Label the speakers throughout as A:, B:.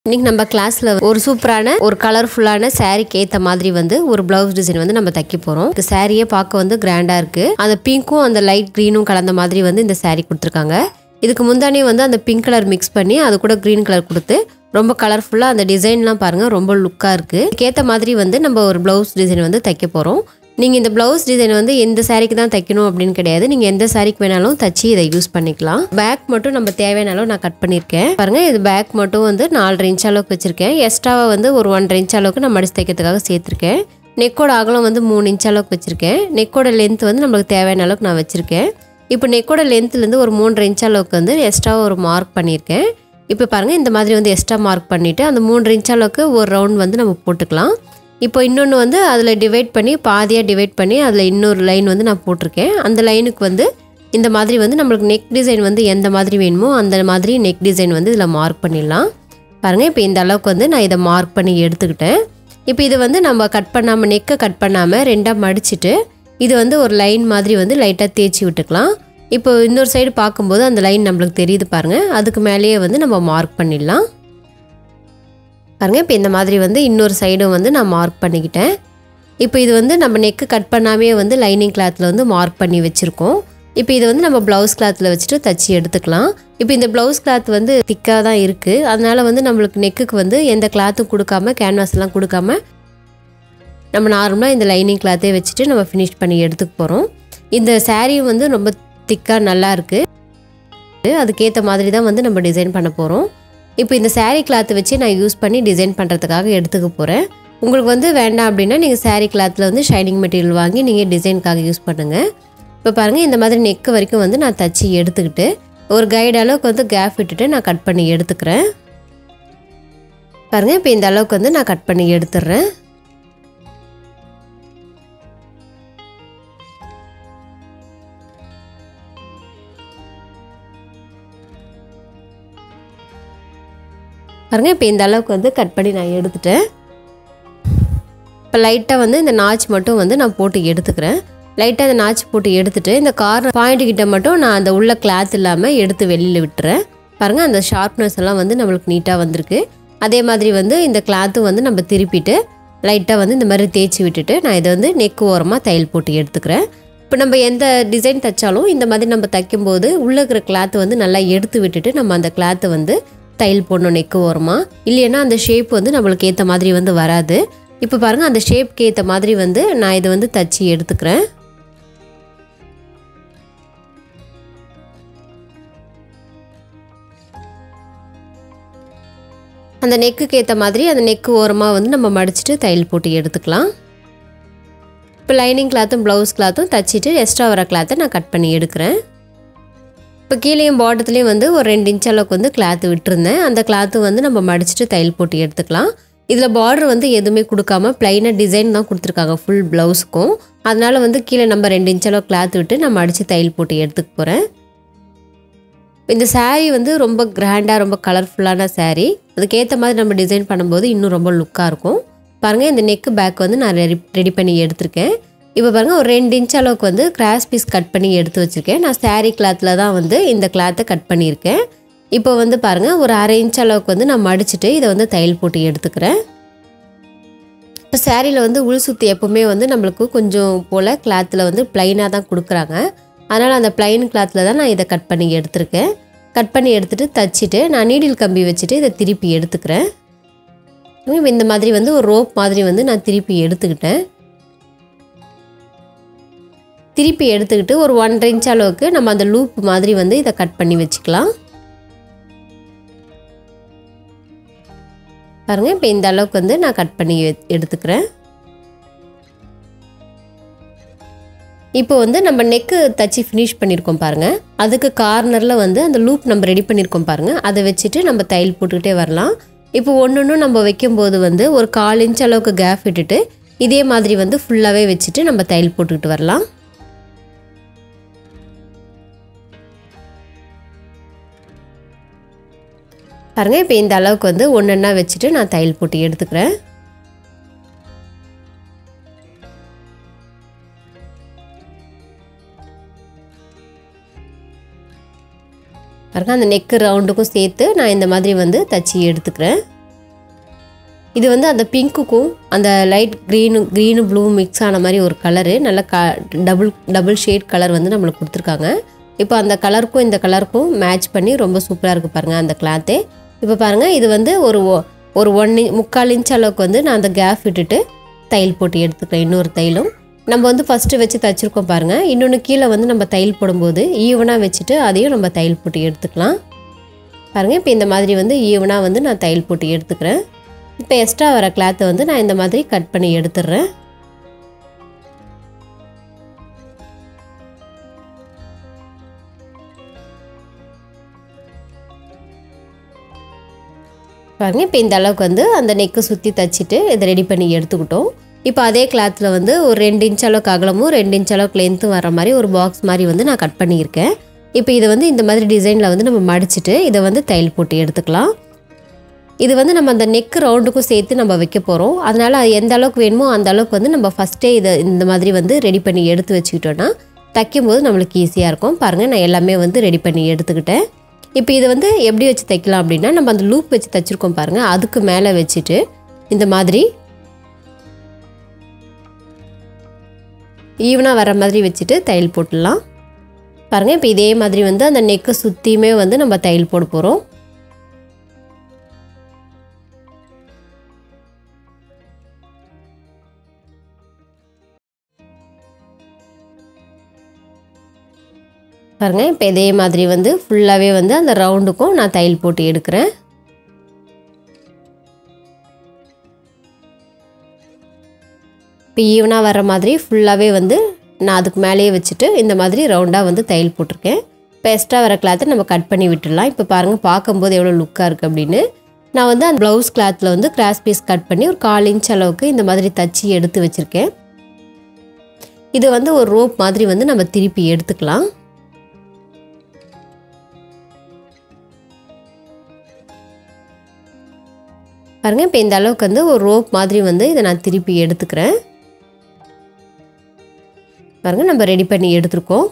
A: இன்னைக்கு நம்ம கிளாஸில் ஒரு சூப்பரான ஒரு கலர்ஃபுல்லான சாரீக்கு ஏற்ற மாதிரி வந்து ஒரு பிளவுஸ் டிசைன் வந்து நம்ம தைக்க போகிறோம் இந்த சாரியே பார்க்க வந்து கிராண்டாக இருக்குது அந்த பிங்க்கும் அந்த லைட் க்ரீனும் கலந்த மாதிரி வந்து இந்த saree கொடுத்துருக்காங்க இதுக்கு முந்தானே வந்து அந்த பிங்க் கலர் மிக்ஸ் பண்ணி அது கூட க்ரீன் கலர் கொடுத்து ரொம்ப கலர்ஃபுல்லாக அந்த டிசைன்லாம் பாருங்கள் ரொம்ப லுக்காக இருக்குது இதுக்கேற்ற மாதிரி வந்து நம்ம ஒரு ப்ளவுஸ் டிசைன் வந்து தைக்க போகிறோம் நீங்கள் இந்த ப்ளவுஸ் டிசைன் வந்து எந்த சாரிக்கு தான் தைக்கணும் அப்படின்னு கிடையாது நீங்கள் எந்த சாரிக்கு வேணாலும் தச்சு இதை யூஸ் பண்ணிக்கலாம் பேக் மட்டும் நம்ம தேவையான அளவு நான் கட் பண்ணியிருக்கேன் பாருங்க இது பேக் மட்டும் வந்து நாலரை இன்ச் அளவுக்கு வச்சிருக்கேன் எக்ஸ்ட்ராவை வந்து ஒரு ஒன்றரை இன்ச் அளவுக்கு நான் மடிச்சு தைக்கிறதுக்காக சேர்த்துருக்கேன் நெக்கோட அகலம் வந்து மூணு இன்ச் அளவுக்கு வச்சிருக்கேன் நெக்கோட லென்த் வந்து நம்மளுக்கு தேவையான அளவுக்கு நான் வச்சிருக்கேன் இப்போ நெக்கோட லென்த்லேருந்து ஒரு மூன்றரை இன்ச் அளவுக்கு வந்து எக்ஸ்ட்ராவாக ஒரு மார்க் பண்ணியிருக்கேன் இப்போ பாருங்கள் இந்த மாதிரி வந்து எக்ஸ்ட்ரா மார்க் பண்ணிவிட்டு அந்த மூன்று இன்ச் அளவுக்கு ஒரு ரவுண்ட் வந்து நம்ம போட்டுக்கலாம் இப்போ இன்னொன்று வந்து அதில் டிவைட் பண்ணி பாதியாக டிவைட் பண்ணி அதில் இன்னொரு லைன் வந்து நான் போட்டிருக்கேன் அந்த லைனுக்கு வந்து இந்த மாதிரி வந்து நம்மளுக்கு நெக் டிசைன் வந்து எந்த மாதிரி வேணுமோ அந்த மாதிரி நெக் டிசைன் வந்து இதில் மார்க் பண்ணிடலாம் பாருங்கள் இப்போ இந்த அளவுக்கு வந்து நான் இதை மார்க் பண்ணி எடுத்துக்கிட்டேன் இப்போ இது வந்து நம்ம கட் பண்ணாமல் நெக்கை கட் பண்ணாமல் ரெண்டாக மடிச்சிட்டு இது வந்து ஒரு லைன் மாதிரி வந்து லைட்டாக தேய்ச்சி விட்டுக்கலாம் இப்போ இன்னொரு சைடு பார்க்கும்போது அந்த லைன் நம்மளுக்கு தெரியுது பாருங்கள் அதுக்கு மேலேயே வந்து நம்ம மார்க் பண்ணிடலாம் பாருங்கள் இப்போ இந்த மாதிரி வந்து இன்னொரு சைடும் வந்து நான் மார்க் பண்ணிக்கிட்டேன் இப்போ இது வந்து நம்ம நெக்கு கட் பண்ணாமே வந்து லைனிங் கிளாத்தில் வந்து மார்க் பண்ணி வச்சுருக்கோம் இப்போ இது வந்து நம்ம ப்ளவுஸ் கிளாத்தில் வச்சுட்டு தச்சு எடுத்துக்கலாம் இப்போ இந்த ப்ளவுஸ் கிளாத் வந்து திக்காக தான் இருக்குது அதனால் வந்து நம்மளுக்கு நெக்குக்கு வந்து எந்த கிளாத்தும் கொடுக்காம கேன்வாஸ்லாம் கொடுக்காம நம்ம நார்மலாக இந்த லைனிங் கிளாத்தே வச்சுட்டு நம்ம ஃபினிஷ் பண்ணி எடுத்துக்க போகிறோம் இந்த சாரியும் வந்து ரொம்ப திக்காக நல்லா இருக்குது அதுக்கேற்ற மாதிரி தான் வந்து நம்ம டிசைன் பண்ண போகிறோம் இப்போ இந்த saree கிளாத்தை வச்சு நான் யூஸ் பண்ணி டிசைன் பண்ணுறதுக்காக எடுத்துக்க போகிறேன் உங்களுக்கு வந்து வேண்டாம் அப்படின்னா நீங்கள் saree கிளாத்தில் வந்து ஷைனிங் மெட்டீரியல் வாங்கி நீங்கள் டிசைனுக்காக யூஸ் பண்ணுங்கள் இப்போ பாருங்கள் இந்த மாதிரி நெக்கு வரைக்கும் வந்து நான் தச்சு எடுத்துக்கிட்டு ஒரு கைடு அளவுக்கு வந்து கேப் விட்டுட்டு நான் கட் பண்ணி எடுத்துக்கிறேன் பாருங்கள் இப்போ இந்த அளவுக்கு வந்து நான் கட் பண்ணி எடுத்துடுறேன் பாருங்க இப்போ இந்த அளவுக்கு வந்து கட் பண்ணி நான் எடுத்துட்டேன் இப்போ லைட்டாக வந்து இந்த நாச் மட்டும் வந்து நான் போட்டு எடுத்துக்கிறேன் லைட்டாக இந்த நாச் போட்டு எடுத்துட்டு இந்த கார்னர் பாயிண்ட் கிட்ட மட்டும் நான் அந்த உள்ள கிளாத் இல்லாமல் எடுத்து வெளியில் விட்டுறேன் பாருங்கள் அந்த ஷார்ப்னஸ் எல்லாம் வந்து நம்மளுக்கு நீட்டாக வந்திருக்கு அதே மாதிரி வந்து இந்த கிளாத்தும் வந்து நம்ம திருப்பிட்டு லைட்டாக வந்து இந்த மாதிரி தேய்ச்சி விட்டுட்டு நான் இதை வந்து நெக் ஓரமாக தையல் போட்டு எடுத்துக்கிறேன் இப்போ நம்ம எந்த டிசைன் தைச்சாலும் இந்த மாதிரி நம்ம தைக்கும்போது உள்ளே இருக்கிற கிளாத்தை வந்து நல்லா எடுத்து விட்டுட்டு நம்ம அந்த கிளாத்தை வந்து தையல் போடணும் நெக்கு ஓரமாக இல்லைன்னா அந்த ஷேப் வந்து நம்மளுக்கு ஏற்ற மாதிரி வந்து வராது இப்போ பாருங்கள் அந்த ஷேப்க்கு ஏற்ற மாதிரி வந்து நான் இதை வந்து தச்சு எடுத்துக்கிறேன் அந்த நெக்குக்கு ஏற்ற மாதிரி அந்த நெக்கு ஓரமாக வந்து நம்ம மடிச்சுட்டு தையல் போட்டு எடுத்துக்கலாம் இப்போ லைனிங் கிளாத்தும் ப்ளவுஸ் கிளாத்தும் தச்சுட்டு எக்ஸ்ட்ரா வர கிளாத்தை நான் கட் பண்ணி எடுக்கிறேன் இப்போ கீழேயும் பாட்டத்துலேயும் வந்து ஒரு ரெண்டு இன்ச் அளவுக்கு வந்து கிளாத்து விட்டுருந்தேன் அந்த கிளாத்து வந்து நம்ம மடிச்சுட்டு தையல் போட்டு எடுத்துக்கலாம் இதில் பார்டர் வந்து எதுவுமே கொடுக்காம ப்ளைனாக டிசைன் தான் கொடுத்துருக்காங்க ஃபுல் ப்ளவுஸுக்கும் அதனால வந்து கீழே நம்ம ரெண்டு இன்ச் அளவு கிளாத் விட்டு நான் மடித்து தையல் போட்டு எடுத்துக்க போகிறேன் இந்த saree வந்து ரொம்ப கிராண்டாக ரொம்ப கலர்ஃபுல்லான saree அதுக்கேற்ற மாதிரி நம்ம டிசைன் பண்ணும்போது இன்னும் ரொம்ப லுக்காக இருக்கும் பாருங்கள் இந்த நெக்கு பேக் வந்து நான் ரெடி ரெடி பண்ணி எடுத்திருக்கேன் இப்போ பாருங்கள் ஒரு ரெண்டு இன்ச் அளவுக்கு வந்து கிராஸ் பீஸ் கட் பண்ணி எடுத்து வச்சுருக்கேன் நான் saree கிளாத்தில் தான் வந்து இந்த கிளாத்தை கட் பண்ணியிருக்கேன் இப்போ வந்து பாருங்கள் ஒரு அரை இன்ச் அளவுக்கு வந்து நான் மடிச்சுட்டு இதை வந்து தையல் போட்டு எடுத்துக்கிறேன் இப்போ சாரியில் வந்து உள் சுற்றி எப்போவுமே வந்து நம்மளுக்கு கொஞ்சம் போல் கிளாத்தில் வந்து ப்ளைனாக தான் கொடுக்குறாங்க அதனால் அந்த ப்ளைன் கிளாத்தில் தான் நான் இதை கட் பண்ணி எடுத்திருக்கேன் கட் பண்ணி எடுத்துகிட்டு தச்சுட்டு நான் நீடில் கம்பி வச்சுட்டு இதை திருப்பி எடுத்துக்கிறேன் இப்ப இந்த மாதிரி வந்து ஒரு ரோப் மாதிரி வந்து நான் திருப்பி எடுத்துக்கிட்டேன் திருப்பி எடுத்துக்கிட்டு ஒரு ஒன்றரை இன்ச் அளவுக்கு நம்ம அந்த லூப் மாதிரி வந்து இதை கட் பண்ணி வச்சுக்கலாம் பாருங்க இப்போ இந்த அளவுக்கு வந்து நான் கட் பண்ணி எ- எடுத்துக்கிறேன் இப்போ வந்து நம்ம நெக்கு தச்சு ஃபினிஷ் பண்ணியிருக்கோம் பாருங்க அதுக்கு கார்னரில் வந்து அந்த லூப் நம்ம ரெடி பண்ணியிருக்கோம் பாருங்க அதை வச்சுட்டு நம்ம தையல் போட்டுக்கிட்டே வரலாம் இப்போ ஒன்று ஒன்று நம்ம வைக்கும்போது வந்து ஒரு கால் இன்ச் அளவுக்கு கேப் விட்டுட்டு இதே மாதிரி வந்து ஃபுல்லாகவே வச்சுட்டு நம்ம தையல் போட்டுக்கிட்டு வரலாம் பாருங்க இப்போ இந்த அளவுக்கு வந்து ஒன்றா வச்சுட்டு நான் தையல் போட்டு எடுத்துக்கிறேன் பாருங்க அந்த நெக்கு ரவுண்டுக்கும் சேர்த்து நான் இந்த மாதிரி வந்து தச்சு எடுத்துக்கிறேன் இது வந்து அந்த பிங்க்குக்கும் அந்த light green green blue mix ஆன மாதிரி ஒரு கலரு நல்ல க டபுள் டபுள் ஷேட் கலர் வந்து நம்மளுக்கு கொடுத்துருக்காங்க இப்போ அந்த கலருக்கும் இந்த கலருக்கும் மேட்ச் பண்ணி ரொம்ப சூப்பராக இருக்குது பாருங்கள் அந்த கிளாத்தே இப்போ பாருங்கள் இது வந்து ஒரு ஒ- ஒரு ஒன் இன்ச் முக்கால் இன்ச் அளவுக்கு வந்து நான் அந்த கேப் விட்டுட்டு தையல் போட்டு எடுத்துக்கிறேன் இன்னொரு தையலும் நம்ம வந்து ஃபஸ்ட்டு வச்சு தைச்சிருக்கோம் பாருங்கள் இன்னொன்று கீழே வந்து நம்ம தையல் போடும்போது ஈவனாக வச்சுட்டு அதையும் நம்ம தையல் போட்டு எடுத்துக்கலாம் பாருங்கள் இப்போ இந்த மாதிரி வந்து ஈவனாக வந்து நான் தையல் போட்டு எடுத்துக்கிறேன் இப்போ எக்ஸ்ட்ரா வர கிளாத்தை வந்து நான் இந்த மாதிரி கட் பண்ணி எடுத்துடுறேன் பாருங்க இப்போ இந்த அளவுக்கு வந்து அந்த நெக்கை சுற்றி தச்சுட்டு இதை ரெடி பண்ணி எடுத்துக்கிட்டோம் இப்போ அதே கிளாத்தில் வந்து ஒரு ரெண்டு இன்ச் அளவுக்கு அகலமும் ரெண்டு இன்ச் அளவுக்கு லென்த்தும் வர மாதிரி ஒரு பாக்ஸ் மாதிரி வந்து நான் கட் பண்ணியிருக்கேன் இப்போ இதை வந்து இந்த மாதிரி டிசைனில் வந்து நம்ம மடிச்சிட்டு இதை வந்து தையல் போட்டு எடுத்துக்கலாம் இது வந்து நம்ம அந்த நெக் ரவுண்டுக்கும் சேர்த்து நம்ம வைக்க போகிறோம் அதனால் அது எந்த அளவுக்கு வேணுமோ அந்த அளவுக்கு வந்து நம்ம ஃபஸ்ட்டே இதை இந்த மாதிரி வந்து ரெடி பண்ணி எடுத்து வச்சுக்கிட்டோன்னா தைக்கும்போது நம்மளுக்கு ஈஸியாக இருக்கும் பாருங்கள் நான் எல்லாமே வந்து ரெடி பண்ணி எடுத்துக்கிட்டேன் இப்போ இதை வந்து எப்படி வச்சு தைக்கலாம் அப்படின்னா நம்ம அந்த லூப் வச்சு தைச்சிருக்கோம் பாருங்கள் அதுக்கு மேலே வச்சுட்டு இந்த மாதிரி ஈவனாக வர மாதிரி வச்சுட்டு தையல் போட்டுடலாம் பாருங்கள் இப்போ இதே மாதிரி வந்து அந்த நெக்கை சுற்றியுமே வந்து நம்ம தையல் போட போகிறோம் பாருங்கள் இப்போ இதே மாதிரி வந்து ஃபுல்லாகவே வந்து அந்த ரவுண்டுக்கும் நான் தையல் போட்டு எடுக்கிறேன் இப்போ ஈவனாக வர மாதிரி ஃபுல்லாகவே வந்து நான் அதுக்கு மேலேயே வச்சுட்டு இந்த மாதிரி ரவுண்டாக வந்து தையல் போட்டிருக்கேன் இப்போ எக்ஸ்ட்ரா வர கிளாத்தை நம்ம கட் பண்ணி விட்டுடலாம் இப்போ பாருங்கள் பார்க்கும்போது எவ்வளோ லுக்காக இருக்குது அப்படின்னு நான் வந்து அந்த ப்ளவுஸ் கிளாத்தில் வந்து கிராஸ் பீஸ் கட் பண்ணி ஒரு கால் இன்ச் அளவுக்கு இந்த மாதிரி தச்சு எடுத்து வச்சுருக்கேன் இது வந்து ஒரு ரோப் மாதிரி வந்து நம்ம திருப்பி எடுத்துக்கலாம் பாருங்கள் இப்போ இந்த அளவுக்கு வந்து ஒரு ரோப் மாதிரி வந்து இதை நான் திருப்பி எடுத்துக்கிறேன் பாருங்கள் நம்ம ரெடி பண்ணி எடுத்துருக்கோம்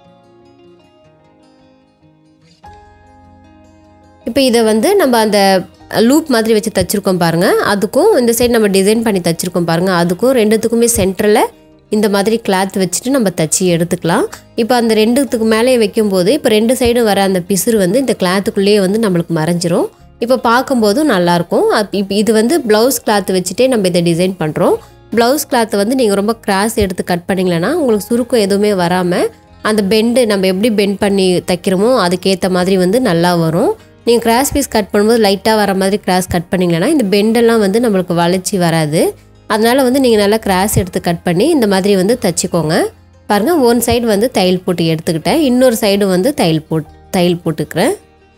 A: இப்போ இதை வந்து நம்ம அந்த லூப் மாதிரி வச்சு தச்சிருக்கோம் பாருங்கள் அதுக்கும் இந்த சைடு நம்ம டிசைன் பண்ணி தச்சிருக்கோம் பாருங்கள் அதுக்கும் ரெண்டுத்துக்குமே சென்டரில் இந்த மாதிரி கிளாத் வச்சுட்டு நம்ம தச்சு எடுத்துக்கலாம் இப்போ அந்த ரெண்டுத்துக்கு மேலே வைக்கும்போது இப்போ ரெண்டு சைடும் வர அந்த பிசுறு வந்து இந்த கிளாத்துக்குள்ளேயே வந்து நம்மளுக்கு மறைஞ்சிரும் இப்போ பார்க்கும்போதும் நல்லாயிருக்கும் இப்போ இது வந்து ப்ளவுஸ் கிளாத் வச்சுட்டே நம்ம இதை டிசைன் பண்ணுறோம் ப்ளவுஸ் கிளாத்தை வந்து நீங்கள் ரொம்ப கிராஸ் எடுத்து கட் பண்ணிங்களேன்னா உங்களுக்கு சுருக்கம் எதுவுமே வராமல் அந்த பெண்டு நம்ம எப்படி பெண்ட் பண்ணி தைக்கிறோமோ அதுக்கேற்ற மாதிரி வந்து நல்லா வரும் நீங்கள் கிராஸ் பீஸ் கட் பண்ணும்போது லைட்டாக வர மாதிரி கிராஸ் கட் பண்ணிங்களேன்னா இந்த பெண்டெல்லாம் வந்து நம்மளுக்கு வளைச்சி வராது அதனால் வந்து நீங்கள் நல்லா கிராஸ் எடுத்து கட் பண்ணி இந்த மாதிரி வந்து தச்சுக்கோங்க பாருங்கள் ஒன் சைடு வந்து தையல் போட்டு எடுத்துக்கிட்டேன் இன்னொரு சைடு வந்து தையல் போட் தையல் போட்டுக்கிறேன்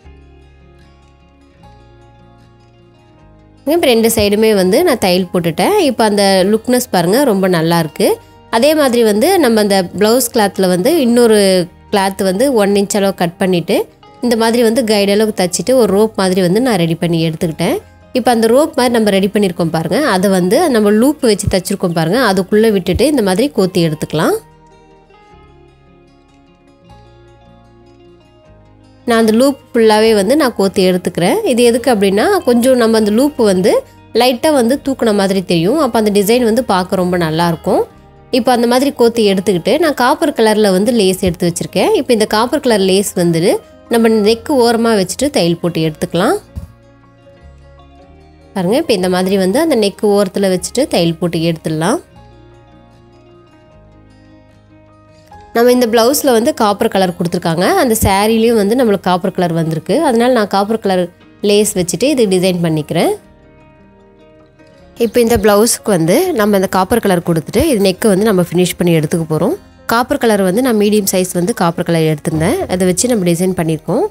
A: இப்போ ரெண்டு சைடுமே வந்து நான் தையல் போட்டுட்டேன் இப்போ அந்த லுக்னஸ் பாருங்கள் ரொம்ப நல்லா இருக்கு அதே மாதிரி வந்து நம்ம அந்த ப்ளவுஸ் கிளாத்தில் வந்து இன்னொரு கிளாத் வந்து ஒன் இன்ச் அளவு கட் பண்ணிவிட்டு இந்த மாதிரி வந்து கைடு அளவுக்கு தச்சுட்டு ஒரு ரோப் மாதிரி வந்து நான் ரெடி பண்ணி எடுத்துக்கிட்டேன் இப்போ அந்த ரோப் மாதிரி நம்ம ரெடி பண்ணியிருக்கோம் பாருங்கள் அதை வந்து நம்ம லூப் வச்சு தச்சிருக்கோம் பாருங்கள் அதுக்குள்ளே விட்டுட்டு இந்த மாதிரி கோத்தி எடுத்துக்கலாம் நான் அந்த லூப் ஃபுல்லாகவே வந்து நான் கோத்தி எடுத்துக்கிறேன் இது எதுக்கு அப்படின்னா கொஞ்சம் நம்ம அந்த லூப்பு வந்து லைட்டாக வந்து தூக்குன மாதிரி தெரியும் அப்போ அந்த டிசைன் வந்து பார்க்க ரொம்ப நல்லாயிருக்கும் இப்போ அந்த மாதிரி கோத்தி எடுத்துக்கிட்டு நான் காப்பர் கலரில் வந்து லேஸ் எடுத்து வச்சுருக்கேன் இப்போ இந்த காப்பர் கலர் லேஸ் வந்துட்டு நம்ம நெக்கு ஓரமாக வச்சுட்டு தையல் போட்டு எடுத்துக்கலாம் பாருங்கள் இப்போ இந்த மாதிரி வந்து அந்த நெக்கு ஓரத்தில் வச்சுட்டு தையல் போட்டு எடுத்துடலாம் நம்ம இந்த ப்ளவுஸில் வந்து காப்பர் கலர் கொடுத்துருக்காங்க அந்த சாரீலையும் வந்து நம்மளுக்கு காப்பர் கலர் வந்திருக்கு அதனால நான் காப்பர் கலர் லேஸ் வச்சுட்டு இது டிசைன் பண்ணிக்கிறேன் இப்போ இந்த ப்ளவுஸுக்கு வந்து நம்ம இந்த காப்பர் கலர் கொடுத்துட்டு இது நெக்கை வந்து நம்ம ஃபினிஷ் பண்ணி எடுத்துக்க போகிறோம் காப்பர் கலர் வந்து நான் மீடியம் சைஸ் வந்து காப்பர் கலர் எடுத்திருந்தேன் அதை வச்சு நம்ம டிசைன் பண்ணியிருக்கோம்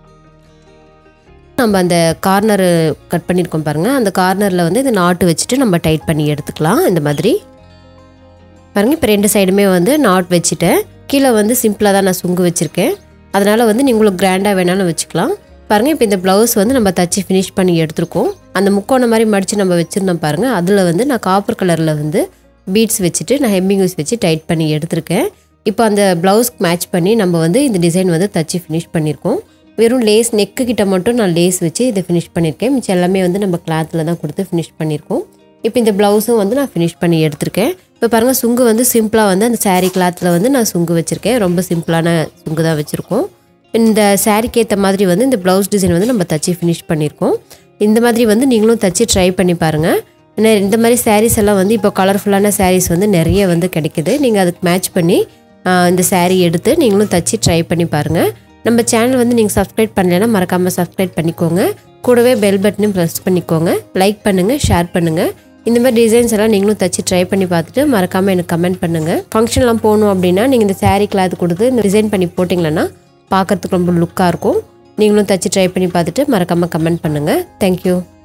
A: நம்ம அந்த கார்னர் கட் பண்ணியிருக்கோம் பாருங்கள் அந்த கார்னரில் வந்து இது நாட்டு வச்சுட்டு நம்ம டைட் பண்ணி எடுத்துக்கலாம் இந்த மாதிரி பாருங்க இப்போ ரெண்டு சைடுமே வந்து நாட் வச்சுட்டேன் கீழே வந்து சிம்பிளாக தான் நான் சுங்கு வச்சுருக்கேன் அதனால் வந்து நீங்களும் கிராண்டாக வேணாலும் வச்சுக்கலாம் பாருங்கள் இப்போ இந்த ப்ளவுஸ் வந்து நம்ம தச்சு ஃபினிஷ் பண்ணி எடுத்திருக்கோம் அந்த முக்கோணம் மாதிரி மடித்து நம்ம வச்சுருந்தோம் பாருங்கள் அதில் வந்து நான் காப்பர் கலரில் வந்து பீட்ஸ் வச்சுட்டு நான் ஹெம்மிங் யூஸ் வச்சு டைட் பண்ணி எடுத்திருக்கேன் இப்போ அந்த ப்ளவுஸ்க்கு மேட்ச் பண்ணி நம்ம வந்து இந்த டிசைன் வந்து தச்சு ஃபினிஷ் பண்ணியிருக்கோம் வெறும் லேஸ் நெக்கு கிட்ட மட்டும் நான் லேஸ் வச்சு இதை ஃபினிஷ் பண்ணியிருக்கேன் மிச்சம் எல்லாமே வந்து நம்ம கிளாத்தில் தான் கொடுத்து ஃபினிஷ் பண்ணியிருக்கோம் இப்போ இந்த ப்ளவுஸும் வந்து நான் ஃபினிஷ் பண்ணி எடுத்திருக்கேன் இப்போ பாருங்கள் சுங்கு வந்து சிம்பிளாக வந்து அந்த saree கிளாத்தில் வந்து நான் சுங்கு வச்சுருக்கேன் ரொம்ப சிம்பிளான சுங்கு தான் வச்சுருக்கோம் இந்த சாரீக்கு ஏற்ற மாதிரி வந்து இந்த ப்ளவுஸ் டிசைன் வந்து நம்ம தச்சு ஃபினிஷ் பண்ணியிருக்கோம் இந்த மாதிரி வந்து நீங்களும் தச்சு ட்ரை பண்ணி பாருங்கள் ஏன்னா இந்த மாதிரி sarees எல்லாம் வந்து இப்போ கலர்ஃபுல்லான sarees வந்து நிறைய வந்து கிடைக்குது நீங்கள் அதுக்கு மேட்ச் பண்ணி ஆஹ், இந்த saree எடுத்து நீங்களும் தச்சு ட்ரை பண்ணி பாருங்கள் நம்ம சேனல் வந்து நீங்கள் சப்ஸ்கிரைப் பண்ணலைன்னா மறக்காமல் சப்ஸ்கிரைப் பண்ணிக்கோங்க கூடவே பெல் பட்டனையும் ப்ரெஸ் பண்ணிக்கோங்க லைக் பண்ணுங்கள் ஷேர் பண்ணுங்கள் இந்த மாதிரி டிசைன்ஸ் எல்லாம் நீங்களும் தச்சு ட்ரை பண்ணி பார்த்துட்டு மறக்காமல் எனக்கு கமெண்ட் பண்ணுங்கள் ஃபங்க்ஷன்லாம் போகணும் அப்படின்னா நீங்கள் இந்த saree கிளாத் கொடுத்து இந்த டிசைன் பண்ணி போட்டிங்களன்னா பார்க்கறதுக்கு ரொம்ப லுக்காக இருக்கும் நீங்களும் தச்சு ட்ரை பண்ணி பார்த்துட்டு மறக்காமல் கமெண்ட் பண்ணுங்கள் தேங்க்யூ